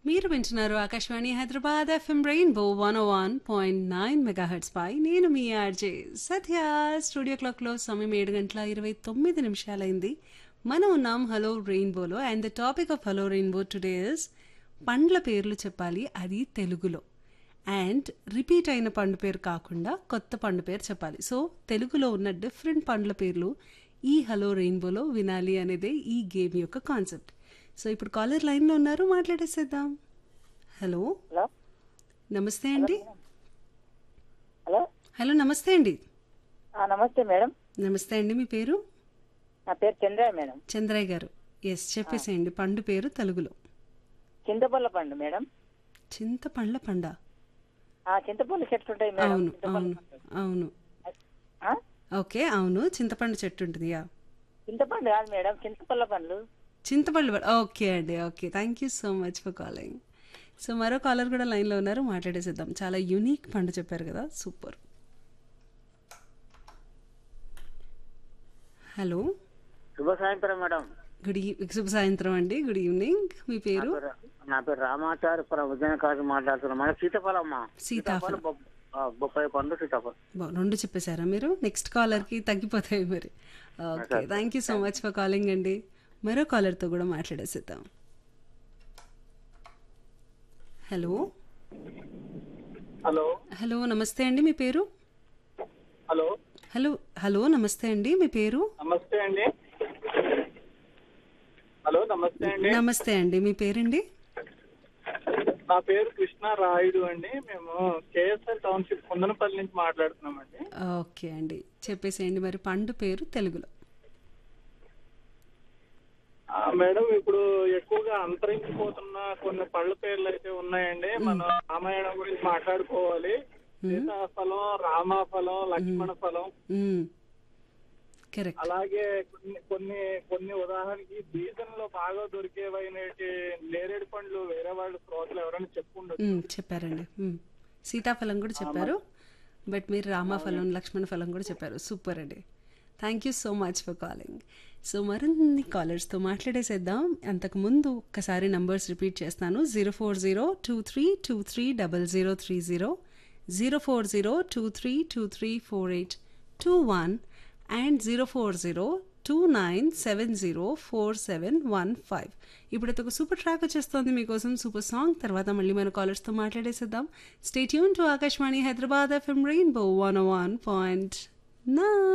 మీరు వింటున్నారు Akashvani Hyderabad FM rainbow one one point nine megahertz పై నేను మీ ఆర్జే సత్య స్టూడియో క్లాక్లో సమయం ఏడు గంటల ఇరవై తొమ్మిది నిమిషాలైంది మనం ఉన్నాం హలో రెయిన్బోలో and the topic of hello rainbow today is పండ్ల పేర్లు చెప్పాలి అది తెలుగులో అండ్ రిపీట్ అయిన పండు పేరు కాకుండా కొత్త పండు పేరు చెప్పాలి సో తెలుగులో ఉన్న డిఫరెంట్ పండ్ల పేర్లు ఈ హలో రెయిన్బోలో వినాలి అనేదే ఈ గేమ్ యొక్క కాన్సెప్ట్ సో ఇప్పుడు కాలర్ లైన్లో ఉన్నారు మాట్లాడేసేద్దాం హలో హలో నమస్తే అండి హలో హలో నమస్తే అండి ఆ, నమస్తే మేడం నమస్తే అండి మీ పేరు నా పేరు చంద్ర మేడం చంద్రయ్య గారు ఎస్ చెప్పేసేయండి పండు పేరు తెలుగులో చింతపల్ల పండు మేడం చింతపండ్ల పండ ఆ చింతపండు చెట్లు ఉంటాయి మేడం అవును చింతపండు అవును అవును ఆ? ఓకే అవును చింతపండు చెట్టు ఉంటుంది యా చింతపండు కాదు మేడం చింతపల్ల పండ్లు చింతపండు ప- ఓకే అండి okay thank you so much for calling so మరో కాలర్ కూడా లైన్లో ఉన్నారు మాట్లాడేసేద్దాం చాలా యూనిక్ పండు చెప్పారు కదా సూపర్ హలో శుభ సాయంత్రం మేడం గుడ్ ఈ శుభ సాయంత్రం అండి గుడ్ ఈవినింగ్ మీ పేరు నా పేరు రామాచారి ఉద్యానకారు మాట్లాడుతున్నాం మేడం సీతాఫలమ్మా సీతాఫలం బొ- ఆ, బొప్పాయి పండు సీతాఫలం బా- రెండు చెప్పేశారా మీరు నెక్స్ట్ కాలర్కి తగ్గిపోతాయి మరి okay thank you so much for calling అండి మరో కాలర్తో కూడా మాట్లాడేసేద్దాం హలో హలో హలో నమస్తే అండి మీ పేరు హలో హలో హలో నమస్తే అండి మీ పేరు నమస్తే అండి హలో నమస్తే అండి నమస్తే అండి మీ పేరండి నా పేరు కృష్ణ రాయుడు అండి మేము కేఎస్ఆర్ టౌన్షిప్ కుందనపల్లి నుంచి మాట్లాడుతున్నామండి ఓకే అండి చెప్పేసేయండి మరి పండు పేరు తెలుగులో ఆ, మేడం ఇప్పుడు ఎక్కువగా అంతరించిపోతున్న కొన్ని పళ్ళ పేర్లు అయితే ఉన్నాయండి మనం రామాయణం గురించి మాట్లాడుకోవాలి సీతాఫలం రామాఫలం లక్ష్మణ ఫలం కరెక్ట్ అలాగే కొన్ని కొన్ని కొన్ని ఉదాహరణకి సీజన్ లో బాగా దొరికేవైనటి నేరేడు పండ్లు వేరే వాళ్ళు శ్రోతలు ఎవరైనా చెప్పుండొచ్చు చెప్పారండి మ్మ్. సీతాఫలం కూడా చెప్పారు బట్ మీరు రామఫలం లక్ష్మణ ఫలం కూడా చెప్పారు సూపర్ అండి thank you so much for calling so మరిన్ని కాలర్స్తో మాట్లాడేసేద్దాం అంతకుముందు ఒక్కసారి నంబర్స్ రిపీట్ చేస్తాను zero four zero two three two three double zero three zero zero four zero two three two three four eight two one and zero four zero two nine seven zero four seven one five ఇప్పుడైతే ఒక super track వచ్చేస్తుంది మీకోసం super song తర్వాత మళ్ళీ మన కాలర్స్తో మాట్లాడేసేద్దాం stay tuned to Akashvani Hyderabad FM rainbow one one point నా